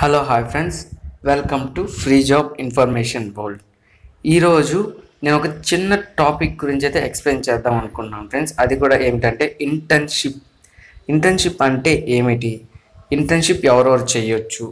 hello hi friends welcome to free job information world ఈరోజు నేను ఒక చిన్న టాపిక్ గురించి అయితే ఎక్స్ప్లెయిన్ చేద్దాం అనుకున్నాను ఫ్రెండ్స్ అది కూడా ఏమిటంటే ఇంటర్న్షిప్ ఇంటర్న్షిప్ అంటే ఏమిటి ఇంటర్న్షిప్ ఎవరెవరు చేయొచ్చు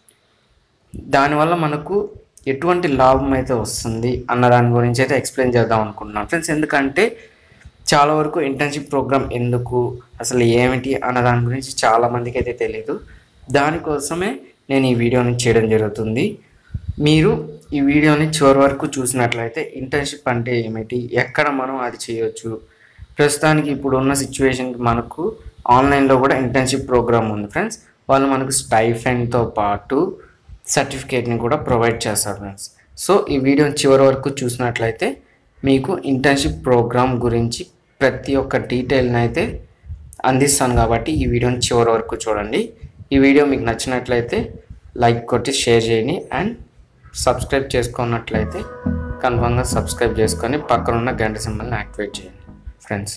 దానివల్ల మనకు ఎటువంటి లాభం అయితే వస్తుంది అన్న దాని గురించి అయితే ఎక్స్ప్లెయిన్ చేద్దాం అనుకుంటున్నాను ఫ్రెండ్స్ ఎందుకంటే చాలా వరకు ఇంటర్న్షిప్ ప్రోగ్రామ్ ఎందుకు అసలు ఏమిటి అన్న దాని గురించి చాలా మందికి అయితే తెలియదు దానికోసమే నేను ఈ వీడియోని చేయడం జరుగుతుంది మీరు ఈ వీడియోని చివరి వరకు చూసినట్లయితే ఇంటర్న్షిప్ అంటే ఏమిటి ఎక్కడ మనం అది చేయొచ్చు ప్రస్తుతానికి ఇప్పుడు ఉన్న సిచ్యువేషన్కి మనకు ఆన్లైన్లో కూడా ఇంటర్న్షిప్ ప్రోగ్రామ్ ఉంది ఫ్రెండ్స్ వాళ్ళు మనకు స్టైఫెండ్తో పాటు సర్టిఫికేట్ని కూడా ప్రొవైడ్ చేస్తారు ఫ్రెండ్స్ సో ఈ వీడియోని చివరి వరకు చూసినట్లయితే మీకు ఇంటర్న్షిప్ ప్రోగ్రామ్ గురించి ప్రతి ఒక్క డీటెయిల్ని అయితే అందిస్తాను కాబట్టి ఈ వీడియోని చివరి వరకు చూడండి ఈ వీడియో మీకు నచ్చినట్లయితే లైక్ కొట్టి షేర్ చేయండి అండ్ సబ్స్క్రైబ్ చేసుకున్నట్లయితే కన్ఫర్మ్గా సబ్స్క్రైబ్ చేసుకొని పక్కన ఉన్న గంట సింబల్ని యాక్టివేట్ చేయండి ఫ్రెండ్స్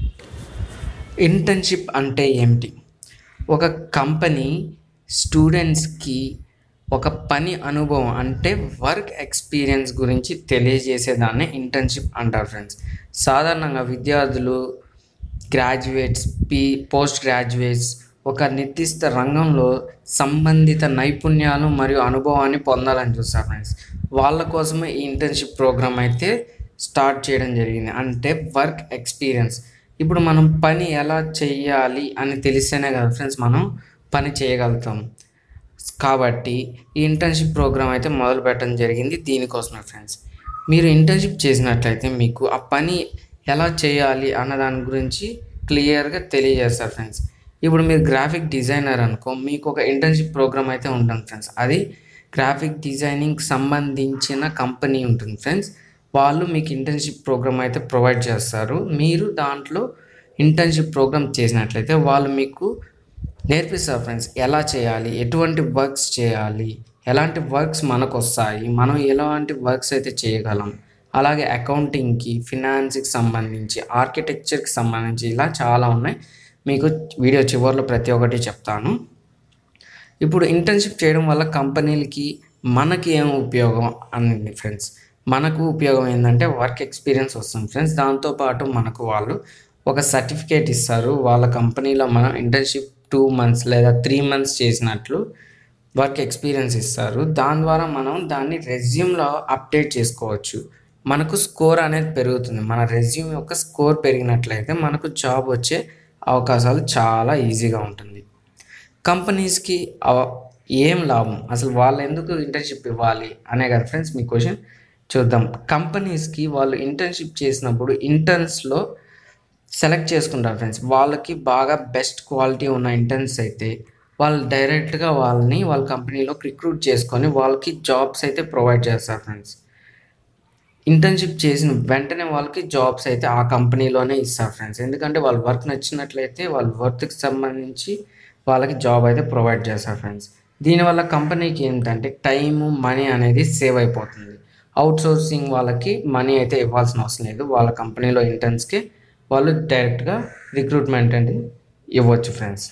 ఇంటర్న్షిప్ అంటే ఏమిటి ఒక కంపెనీ స్టూడెంట్స్కి ఒక పని అనుభవం అంటే వర్క్ ఎక్స్పీరియన్స్ గురించి తెలియజేసేదాన్ని ఇంటర్న్షిప్ అంటారు ఫ్రెండ్స్ సాధారణంగా విద్యార్థులు గ్రాడ్యుయేట్స్ పీ పోస్ట్ గ్రాడ్యుయేట్స్ ఒక నిర్దిష్ట రంగంలో సంబంధిత నైపుణ్యాలు మరియు అనుభవాన్ని పొందాలని చూస్తారు ఫ్రెండ్స్ వాళ్ళ కోసమే ఈ ఇంటర్న్షిప్ ప్రోగ్రామ్ అయితే స్టార్ట్ చేయడం జరిగింది అంటే వర్క్ ఎక్స్పీరియన్స్ ఇప్పుడు మనం పని ఎలా చేయాలి అని తెలిస్తేనే కదా ఫ్రెండ్స్ మనం పని చేయగలుగుతాం కాబట్టి ఈ ఇంటర్న్షిప్ ప్రోగ్రామ్ అయితే మొదలు పెట్టడం జరిగింది దీనికోసమే ఫ్రెండ్స్ మీరు ఇంటర్న్షిప్ చేసినట్లయితే మీకు ఆ పని ఎలా చేయాలి అన్న దాని గురించి క్లియర్గా తెలియజేస్తారు ఫ్రెండ్స్ ఇప్పుడు మీరు గ్రాఫిక్ డిజైనర్ అనుకో మీకు ఒక ఇంటర్న్షిప్ ప్రోగ్రామ్ అయితే ఉంటుంది ఫ్రెండ్స్ అది గ్రాఫిక్ డిజైనింగ్ సంబంధించిన కంపెనీ ఉంటుంది ఫ్రెండ్స్ వాళ్ళు మీకు ఇంటర్న్షిప్ ప్రోగ్రామ్ అయితే ప్రొవైడ్ చేస్తారు మీరు దాంట్లో ఇంటర్న్షిప్ ప్రోగ్రామ్ చేసినట్లయితే వాళ్ళు మీకు నేర్పిస్తారు ఫ్రెండ్స్ ఎలా చేయాలి ఎటువంటి వర్క్స్ చేయాలి ఎలాంటి వర్క్స్ మనకు వస్తాయి మనం ఎలాంటి వర్క్స్ అయితే చేయగలం అలాగే అకౌంటింగ్కి ఫినాన్స్కి సంబంధించి ఆర్కిటెక్చర్కి సంబంధించి ఇలా చాలా ఉన్నాయి మీకు వీడియో చివరిలో ప్రతి ఒక్కటి చెప్తాను ఇప్పుడు ఇంటర్న్షిప్ చేయడం వల్ల కంపెనీలకి మనకి ఏం ఉపయోగం అనేది ఫ్రెండ్స్ మనకు ఉపయోగం ఏంటంటే వర్క్ ఎక్స్పీరియన్స్ వస్తుంది ఫ్రెండ్స్ దాంతోపాటు మనకు వాళ్ళు ఒక సర్టిఫికేట్ ఇస్తారు వాళ్ళ కంపెనీలో మనం ఇంటర్న్షిప్ టూ మంత్స్ లేదా త్రీ మంత్స్ చేసినట్లు వర్క్ ఎక్స్పీరియన్స్ ఇస్తారు దాని ద్వారా మనం దాన్ని రెజ్యూమ్లో అప్డేట్ చేసుకోవచ్చు మనకు స్కోర్ అనేది పెరుగుతుంది మన రెజ్యూమ్ యొక్క స్కోర్ పెరిగినట్లయితే మనకు జాబ్ వచ్చే అవకాశాలు చాలా ఈజీగా ఉంటుంది కంపెనీస్కి ఏం లాభం అసలు వాళ్ళు ఎందుకు ఇంటర్న్షిప్ ఇవ్వాలి అనే కదా ఫ్రెండ్స్ మీ క్వశ్చన్ చూద్దాం కంపెనీస్కి వాళ్ళు ఇంటర్న్షిప్ చేసినప్పుడు ఇంటర్న్స్లో సెలెక్ట్ చేసుకుంటారు ఫ్రెండ్స్ వాళ్ళకి బాగా బెస్ట్ క్వాలిటీ ఉన్న ఇంటర్న్స్ అయితే వాళ్ళు డైరెక్ట్గా వాళ్ళని వాళ్ళ కంపెనీలో రిక్రూట్ చేసుకొని వాళ్ళకి జాబ్స్ అయితే ప్రొవైడ్ చేస్తారు ఫ్రెండ్స్ ఇంటర్న్షిప్ చేసిన వెంటనే వాళ్ళకి జాబ్స్ అయితే ఆ కంపెనీలోనే ఇస్తారు ఫ్రెండ్స్ ఎందుకంటే వాళ్ళ వర్క్ నచ్చినట్లయితే వాళ్ళ వర్క్కి సంబంధించి వాళ్ళకి జాబ్ అయితే ప్రొవైడ్ చేస్తారు ఫ్రెండ్స్ దీనివల్ల కంపెనీకి ఏంటంటే టైము మనీ అనేది సేవ్ అయిపోతుంది అవుట్ సోర్సింగ్ వాళ్ళకి మనీ అయితే ఇవ్వాల్సిన అవసరం లేదు వాళ్ళ కంపెనీలో ఇంటర్న్స్కి వాళ్ళు డైరెక్ట్గా రిక్రూట్మెంట్ అనేది ఇవ్వచ్చు ఫ్రెండ్స్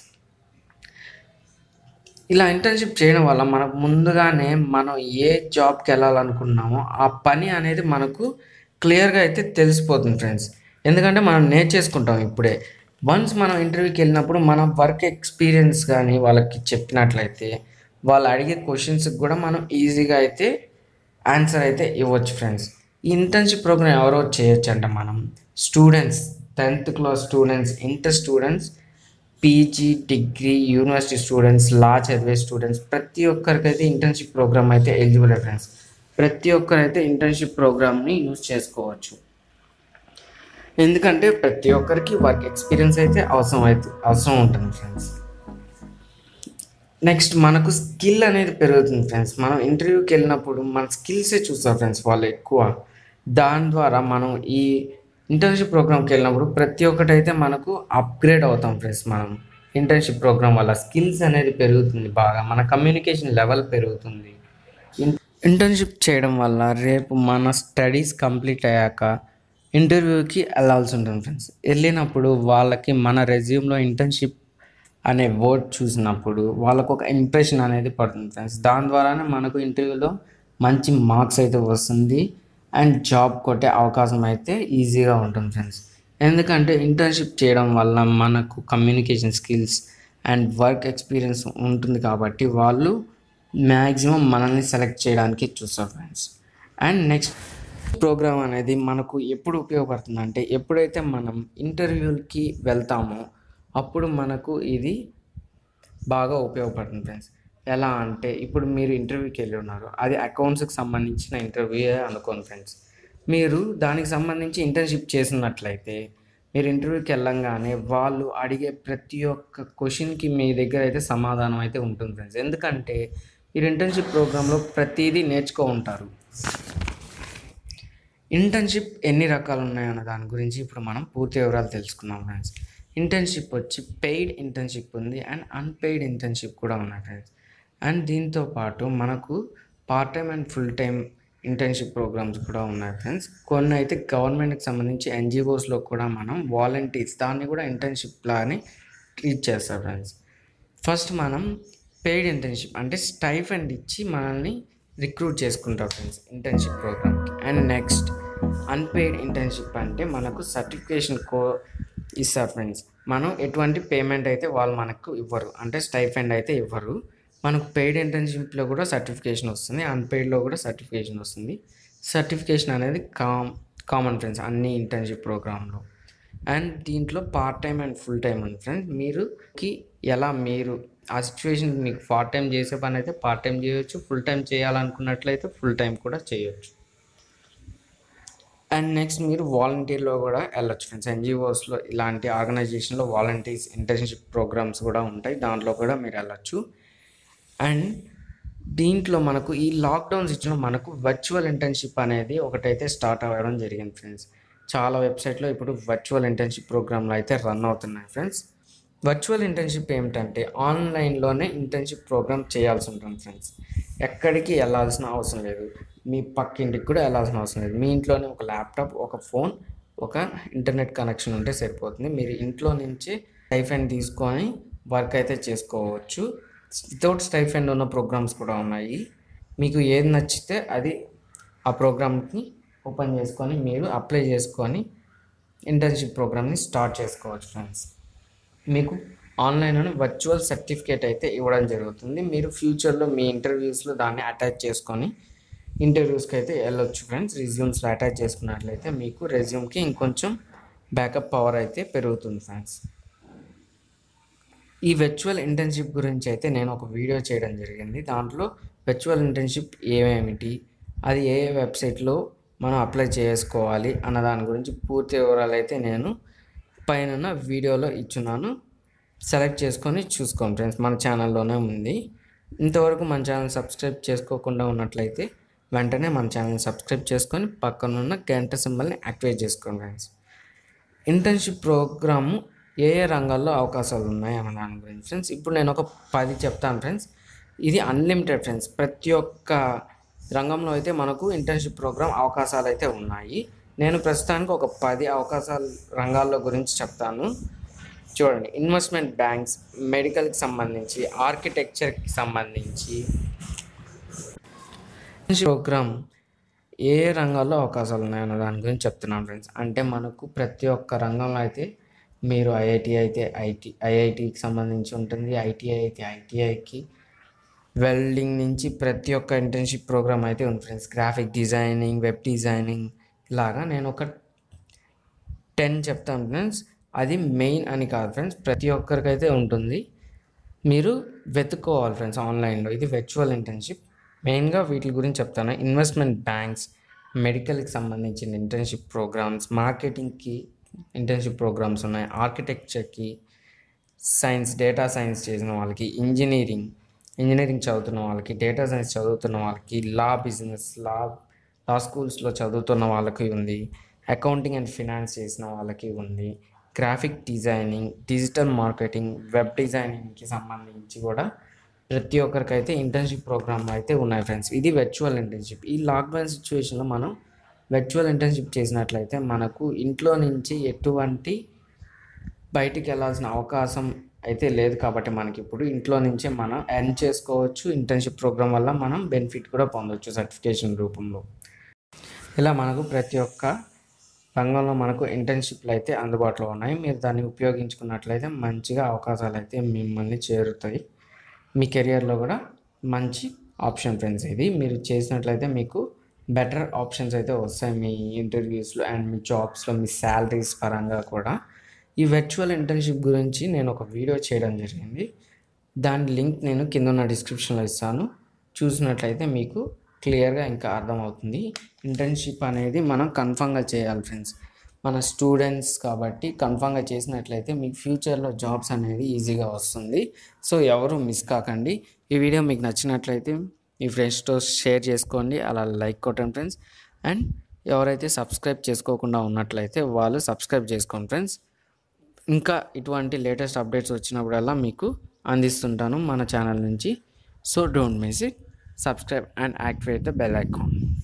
ఇలా ఇంటర్న్షిప్ చేయడం వల్ల మనకు ముందుగానే మనం ఏ జాబ్కి వెళ్ళాలనుకున్నామో ఆ పని అనేది మనకు క్లియర్గా అయితే తెలిసిపోతుంది ఫ్రెండ్స్ ఎందుకంటే మనం నేర్చేసుకుంటాం ఇప్పుడే వన్స్ మనం ఇంటర్వ్యూకి వెళ్ళినప్పుడు మన వర్క్ ఎక్స్పీరియన్స్ కానీ వాళ్ళకి చెప్పినట్లయితే వాళ్ళు అడిగే క్వశ్చన్స్కి కూడా మనం ఈజీగా అయితే ఆన్సర్ అయితే ఇవ్వచ్చు ఫ్రెండ్స్ ఈ ఇంటర్న్షిప్ ప్రోగ్రామ్ ఎవరో చేయొచ్చు అంట మనం students tenth class students inter students PG degree university students law చదివే స్టూడెంట్స్ ప్రతి ఒక్కరికైతే ఇంటర్న్షిప్ ప్రోగ్రామ్ అయితే ఎలిజిబుల్ ఫ్రెండ్స్ ప్రతి ఒక్కరైతే ఇంటర్న్షిప్ ప్రోగ్రామ్ని యూజ్ చేసుకోవచ్చు ఎందుకంటే ప్రతి ఒక్కరికి వర్క్ ఎక్స్పీరియన్స్ అయితే అవసరం అయితే అవసరం ఉంటుంది ఫ్రెండ్స్ నెక్స్ట్ మనకు స్కిల్ అనేది పెరుగుతుంది ఫ్రెండ్స్ మనం ఇంటర్వ్యూకి వెళ్ళినప్పుడు మన స్కిల్సే చూస్తాం ఫ్రెండ్స్ వాళ్ళు ఎక్కువ దాని ద్వారా మనం ఈ ఇంటర్న్షిప్ ప్రోగ్రామ్కి వెళ్ళినప్పుడు ప్రతి ఒక్కటి అయితే మనకు అప్గ్రేడ్ అవుతాం ఫ్రెండ్స్ మనం ఇంటర్న్షిప్ ప్రోగ్రామ్ వల్ల స్కిల్స్ అనేది పెరుగుతుంది బాగా మన కమ్యూనికేషన్ లెవెల్ పెరుగుతుంది ఇంటర్న్షిప్ చేయడం వల్ల రేపు మన స్టడీస్ కంప్లీట్ అయ్యాక ఇంటర్వ్యూకి వెళ్ళాల్సి ఉంటుంది ఫ్రెండ్స్ వెళ్ళినప్పుడు వాళ్ళకి మన రెజ్యూమ్లో ఇంటర్న్షిప్ అనే వర్డ్ చూసినప్పుడు వాళ్ళకు ఒక ఇంప్రెషన్ అనేది పడుతుంది ఫ్రెండ్స్ దాని ద్వారానే మనకు ఇంటర్వ్యూలో మంచి మార్క్స్ అయితే వస్తుంది అండ్ జాబ్ కొట్టే అవకాశం అయితే ఈజీగా ఉంటుంది ఫ్రెండ్స్ ఎందుకంటే ఇంటర్న్షిప్ చేయడం వల్ల మనకు communication skills and work experience ఉంటుంది కాబట్టి వాళ్ళు మ్యాక్సిమం మనల్ని సెలెక్ట్ చేయడానికి చూస్తారు ఫ్రెండ్స్ అండ్ నెక్స్ట్ ప్రోగ్రామ్ అనేది మనకు ఎప్పుడు ఉపయోగపడుతుంది అంటే ఎప్పుడైతే మనం ఇంటర్వ్యూకి వెళ్తామో అప్పుడు మనకు ఇది బాగా ఉపయోగపడుతుంది ఫ్రెండ్స్ ఎలా అంటే ఇప్పుడు మీరు ఇంటర్వ్యూకి వెళ్ళి ఉన్నారు అది అకౌంట్స్కి సంబంధించిన ఇంటర్వ్యూ అనుకోండి ఫ్రెండ్స్ మీరు దానికి సంబంధించి ఇంటర్న్షిప్ చేసినట్లయితే మీరు ఇంటర్వ్యూకి వెళ్ళంగానే వాళ్ళు అడిగే ప్రతి ఒక్క క్వశ్చన్కి మీ దగ్గర అయితే సమాధానం అయితే ఉంటుంది ఫ్రెండ్స్ ఎందుకంటే మీరు ఇంటర్న్షిప్ ప్రోగ్రాంలో ప్రతిదీ నేర్చుకో ఉంటారు ఇంటర్న్షిప్ ఎన్ని రకాలు ఉన్నాయన్న దాని గురించి ఇప్పుడు మనం పూర్తి వివరాలు తెలుసుకుందాం ఫ్రెండ్స్ ఇంటర్న్షిప్ వచ్చి పెయిడ్ ఇంటర్న్షిప్ ఉంది అండ్ అన్పెయిడ్ ఇంటర్న్షిప్ కూడా ఉన్నాయి ఫ్రెండ్స్ అండ్ దీంతో పాటు మనకు part time and full time internship programs కూడా ఉన్నాయి ఫ్రెండ్స్ కొన్ని అయితే గవర్నమెంట్కి సంబంధించి ఎన్జిఓస్లో కూడా మనం వాలంటీర్స్ దాన్ని కూడా ఇంటర్న్షిప్ లాని ట్రీట్ చేస్తారు ఫ్రెండ్స్ ఫస్ట్ మనం పెయిడ్ ఇంటర్న్షిప్ అంటే స్టైఫండ్ ఇచ్చి మనల్ని రిక్రూట్ చేసుకుంటారు ఫ్రెండ్స్ ఇంటర్న్షిప్ ప్రోగ్రామ్కి అండ్ నెక్స్ట్ అన్పెయిడ్ ఇంటర్న్షిప్ అంటే మనకు సర్టిఫికేషన్ కో ఇస్తారు ఫ్రెండ్స్ మనం ఎటువంటి పేమెంట్ అయితే వాళ్ళు మనకు ఇవ్వరు అంటే స్టైఫండ్ అయితే ఇవ్వరు మనకు పెయిడ్ ఇంటర్న్షిప్లో కూడా సర్టిఫికేషన్ వస్తుంది అన్పెయిడ్లో కూడా సర్టిఫికేషన్ వస్తుంది సర్టిఫికేషన్ అనేది కామ్ కామన్ ఫ్రెండ్స్ అన్ని ఇంటర్న్షిప్ ప్రోగ్రాంలో అండ్ దీంట్లో part time and full time ఉంది ఫ్రెండ్స్ మీరుకి ఎలా మీరు ఆ సిచ్యువేషన్ మీకు పార్ట్ టైం చేసే పని అయితే పార్ట్ టైం చేయొచ్చు ఫుల్ టైం చేయాలనుకున్నట్లయితే ఫుల్ టైం కూడా చేయొచ్చు అండ్ నెక్స్ట్ మీరు వాలంటీర్లో కూడా వెళ్ళొచ్చు ఫ్రెండ్స్ ఎన్జిఓస్లో ఇలాంటి ఆర్గనైజేషన్లో వాలంటీర్స్ ఇంటర్న్షిప్ ప్రోగ్రామ్స్ కూడా ఉంటాయి దాంట్లో కూడా మీరు వెళ్ళొచ్చు అండ్ దీంట్లో మనకు ఈ లాక్డౌన్ సిచ్యులో మనకు వర్చువల్ ఇంటర్న్షిప్ అనేది ఒకటైతే స్టార్ట్ అవ్వడం జరిగింది ఫ్రెండ్స్ చాలా వెబ్సైట్లో ఇప్పుడు వర్చువల్ ఇంటర్న్షిప్ ప్రోగ్రాంలు అయితే రన్ అవుతున్నాయి ఫ్రెండ్స్ వర్చువల్ ఇంటర్న్షిప్ ఏమిటంటే ఆన్లైన్లోనే ఇంటర్న్షిప్ ప్రోగ్రామ్ చేయాల్సి ఉంటుంది ఫ్రెండ్స్ ఎక్కడికి వెళ్ళాల్సిన అవసరం లేదు మీ పక్కింటికి కూడా వెళ్ళాల్సిన అవసరం లేదు మీ ఇంట్లోనే ఒక ల్యాప్టాప్ ఒక ఫోన్ ఒక ఇంటర్నెట్ కనెక్షన్ ఉంటే సరిపోతుంది మీరు ఇంట్లో నుంచి స్టైఫండ్ తీసుకొని వర్క్ అయితే చేసుకోవచ్చు వితౌట్ స్టైఫండ్ ఉన్న ప్రోగ్రామ్స్ కూడా ఉన్నాయి మీకు ఏది నచ్చితే అది ఆ ప్రోగ్రామ్ని ఓపెన్ చేసుకొని మీరు అప్లై చేసుకొని ఇంటర్న్షిప్ ప్రోగ్రామ్ని స్టార్ట్ చేసుకోవచ్చు ఫ్రెండ్స్ మీకు ఆన్లైన్లోనే వర్చువల్ సర్టిఫికేట్ అయితే ఇవ్వడం జరుగుతుంది మీరు ఫ్యూచర్లో మీ ఇంటర్వ్యూస్లో దాన్ని అటాచ్ చేసుకొని ఇంటర్వ్యూస్కి అయితే వెళ్ళొచ్చు ఫ్రెండ్స్ రెజ్యూమ్స్లో అటాచ్ చేసుకున్నట్లయితే మీకు రెజ్యూమ్కి ఇంకొంచెం బ్యాకప్ పవర్ అయితే పెరుగుతుంది ఫ్రెండ్స్ ఈ వర్చువల్ ఇంటర్న్షిప్ గురించి అయితే నేను ఒక వీడియో చేయడం జరిగింది దాంట్లో వర్చువల్ ఇంటర్న్షిప్ ఏమేమిటి అది ఏ ఏ వెబ్సైట్లో మనం అప్లై చేసుకోవాలి అన్న దాని గురించి పూర్తి వివరాలు అయితే నేను పైన వీడియోలో ఇచ్చున్నాను సెలెక్ట్ చేసుకొని చూసుకోండి ఫ్రెండ్స్ మన ఛానల్లోనే ఉంది ఇంతవరకు మన ఛానల్ సబ్స్క్రైబ్ చేసుకోకుండా ఉన్నట్లయితే వెంటనే మన ఛానల్ సబ్స్క్రైబ్ చేసుకొని పక్కనున్న గంట సింబల్ని యాక్టివేట్ చేసుకోండి ఫ్రెండ్స్ ఇంటర్న్షిప్ ప్రోగ్రాము ఏ ఏ రంగాల్లో అవకాశాలు ఉన్నాయి అన్న దాని గురించి ఫ్రెండ్స్ ఇప్పుడు నేను ఒక పది చెప్తాను ఫ్రెండ్స్ ఇది అన్లిమిటెడ్ ఫ్రెండ్స్ ప్రతి ఒక్క రంగంలో అయితే మనకు ఇంటర్న్షిప్ ప్రోగ్రామ్ అవకాశాలు అయితే ఉన్నాయి నేను ప్రస్తుతానికి ఒక పది అవకాశాల రంగాల్లో గురించి చెప్తాను చూడండి ఇన్వెస్ట్మెంట్ బ్యాంక్స్ మెడికల్కి సంబంధించి ఆర్కిటెక్చర్కి సంబంధించి ప్రోగ్రామ్ ఏ ఏ రంగాల్లో అవకాశాలు ఉన్నాయన్న దాని గురించి చెప్తున్నాను ఫ్రెండ్స్ అంటే మనకు ప్రతి ఒక్క రంగంలో అయితే మీరు ఐఐటి అయితే ఐటీ ఐఐటికి సంబంధించి ఉంటుంది ఐటీఐ అయితే ఐటీఐకి వెల్డింగ్ నుంచి ప్రతి ఒక్క ఇంటర్న్షిప్ ప్రోగ్రామ్ అయితే ఉంది friends graphic designing web designing ఇలాగా నేను ఒక టెన్ చెప్తాను ఫ్రెండ్స్ అది మెయిన్ అని కాదు ఫ్రెండ్స్ ప్రతి ఒక్కరికైతే ఉంటుంది మీరు వెతుక్కోవాలి ఫ్రెండ్స్ ఆన్లైన్లో ఇది వర్చువల్ ఇంటర్న్షిప్ మెయిన్గా వీటి గురించి చెప్తాను ఇన్వెస్ట్మెంట్ బ్యాంక్స్ మెడికల్కి సంబంధించిన ఇంటర్న్షిప్ ప్రోగ్రామ్స్ మార్కెటింగ్కి ఇంటర్న్షిప్ ప్రోగ్రామ్స్ ఉన్నాయి ఆర్కిటెక్చర్కి సైన్స్ డేటా సైన్స్ చేసిన వాళ్ళకి ఇంజనీరింగ్ ఇంజనీరింగ్ చదువుతున్న వాళ్ళకి డేటా సైన్స్ చదువుతున్న వాళ్ళకి లా బిజినెస్ లా లా స్కూల్స్లో చదువుతున్న వాళ్ళకి ఉంది అకౌంటింగ్ అండ్ ఫినాన్స్ చేసిన వాళ్ళకి ఉంది graphic designing digital marketing web డిజైనింగ్కి సంబంధించి కూడా ప్రతి ఒక్కరికైతే ఇంటర్న్షిప్ ప్రోగ్రామ్ అయితే ఉన్నాయి ఫ్రెండ్స్ ఇది వర్చువల్ ఇంటర్న్షిప్ ఈ లాక్డౌన్ సిచ్యువేషన్లో మనం వర్చువల్ ఇంటర్న్షిప్ చేసినట్లయితే మనకు ఇంట్లో నుంచి ఎటువంటి బయటికి వెళ్ళాల్సిన అవకాశం అయితే లేదు కాబట్టి మనకి ఇప్పుడు ఇంట్లో నుంచే మనం ఎర్న్ చేసుకోవచ్చు ఇంటర్న్షిప్ ప్రోగ్రామ్ వల్ల మనం బెనిఫిట్ కూడా పొందవచ్చు సర్టిఫికేషన్ రూపంలో ఇలా మనకు ప్రతి ఒక్క రంగంలో మనకు ఇంటర్న్షిప్లు అయితే అందుబాటులో ఉన్నాయి మీరు దాన్ని ఉపయోగించుకున్నట్లయితే మంచిగా అవకాశాలు అయితే మిమ్మల్ని చేరుతాయి మీ కెరియర్లో కూడా మంచి ఆప్షన్ ఫ్రెండ్స్ ఇది మీరు చేసినట్లయితే మీకు బెటర్ ఆప్షన్స్ అయితే వస్తాయి మీ ఇంటర్వ్యూస్లో అండ్ మీ జాబ్స్లో మీ శాలరీస్ పరంగా కూడా ఈ వర్చువల్ ఇంటర్న్షిప్ గురించి నేను ఒక వీడియో చేయడం జరిగింది దాని లింక్ నేను కింద ఉన్న డిస్క్రిప్షన్లో ఇస్తాను చూసినట్లయితే మీకు క్లియర్గా ఇంకా అర్థమవుతుంది ఇంటర్న్షిప్ అనేది మనం కన్ఫామ్గా చేయాలి ఫ్రెండ్స్ మన స్టూడెంట్స్ కాబట్టి కన్ఫామ్గా చేసినట్లయితే మీకు ఫ్యూచర్లో జాబ్స్ అనేది ఈజీగా వస్తుంది సో ఎవరు మిస్ కాకండి ఈ వీడియో మీకు నచ్చినట్లయితే మీ ఫ్రెండ్స్తో షేర్ చేసుకోండి అలా లైక్ కొట్టండి ఫ్రెండ్స్ అండ్ ఎవరైతే సబ్స్క్రైబ్ చేసుకోకుండా ఉన్నట్లయితే వాళ్ళు సబ్స్క్రైబ్ చేసుకోండి ఫ్రెండ్స్ ఇంకా ఇటువంటి లేటెస్ట్ అప్డేట్స్ వచ్చినప్పుడల్లా మీకు అందిస్తుంటాను మన ఛానల్ నుంచి so don't miss it subscribe and activate the bell icon